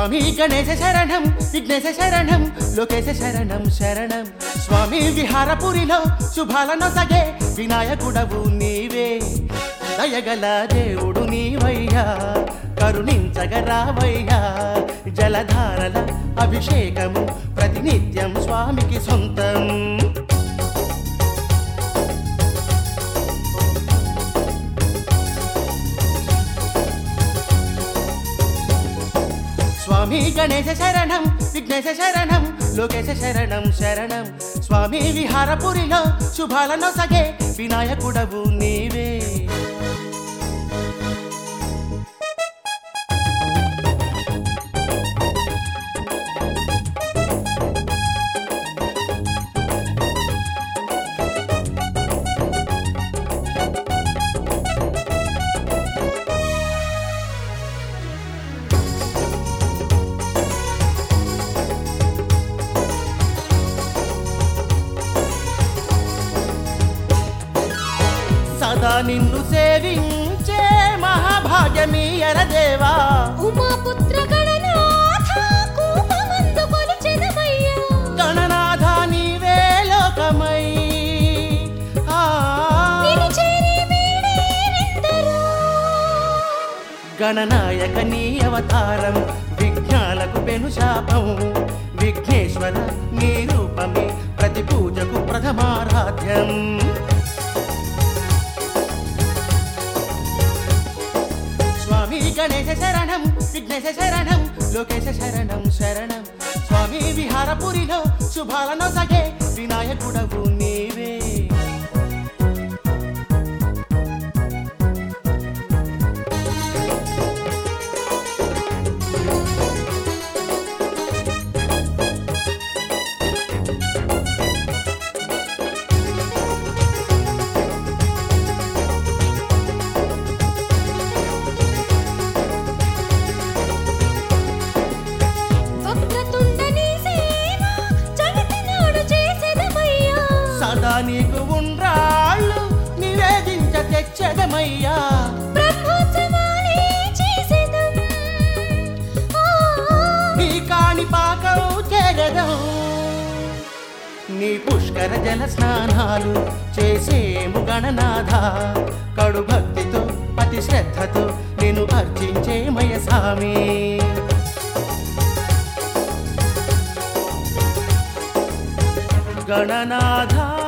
స్వామి గణేశ శరణం విఘ్నేశ శరణం లోకేశ శరణం శరణం స్వామి విహారపురిలో శుభాలను సగే వినాయకుడవు నీవే దయగల దేవుడు నీవయ్యా కరుణించగరావయ్యా జలధారల అభిషేకము ప్రతినిత్యం స్వామికి సొంతం స్వామి గణేశ శరణం విఘ్నేశ శరణం లోకేశ శరణం శరణం స్వామి విహారపురిలో శుభాలను సగే వినాయకుడవు నీవే సదా నిన్ను సేవించే మహాభాగ్యమీయర దేవా ఉమాపుత్ర గణనాథ కూపమందు కొలిచెదమయ్యా గణనాథ నీవే లోకమై ఆ, నిన్ను చేరి వీడేరెందరో. గణనాయక నీ అవతారం విఘ్నాలకు పెను శాపం విఘ్నేశ్వర నీ రూపమే ప్రతి పూజకు ప్రథమారాధ్యం స్వామి గణేశ శరణం విఘ్నేశ శరణం లోకేశ శరణం శరణం స్వామి విహారపురిలో శుభాలను సగే వినాయకుడవు నీవే వక్రతుండ నీ సేవ జగతినాడు చేసెదమయ్యా. సదా నీకు ఉండ్రాళ్ళు నివేదించ తెచ్చదమయ్యా బ్రహ్మోత్సవాలే చేసెదం. ఆ, నీ కాణి పాకం చేరదం నీ పుష్కర జల స్నానాలు చేసేము గణనాథ కడు భక్తితో పతి శ్రద్ధతో నేను అర్చించేమయ స్వామి గణనాథ